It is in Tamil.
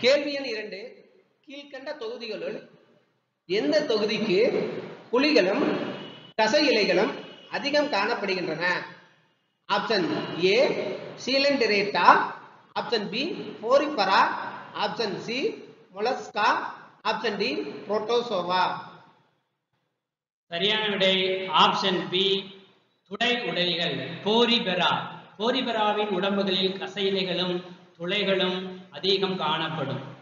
கேள்வி எண் இரண்டு கீழ்கண்ட தொகுதிகளுள் எந்த தொகுதிக்கு புலிகளும் தசை இலைகளும் அதிகம் காணப்படுகின்றன option A coelenterata option B porifera option C mollusca option D protozoa சரியான விடை ஆப்ஷன் பி துளை உடைகள் போரிபெரா போரிபெராவின் உடம்புகளில் கசையிலைகளும் துளைகளும் அதிகம் காணப்படும்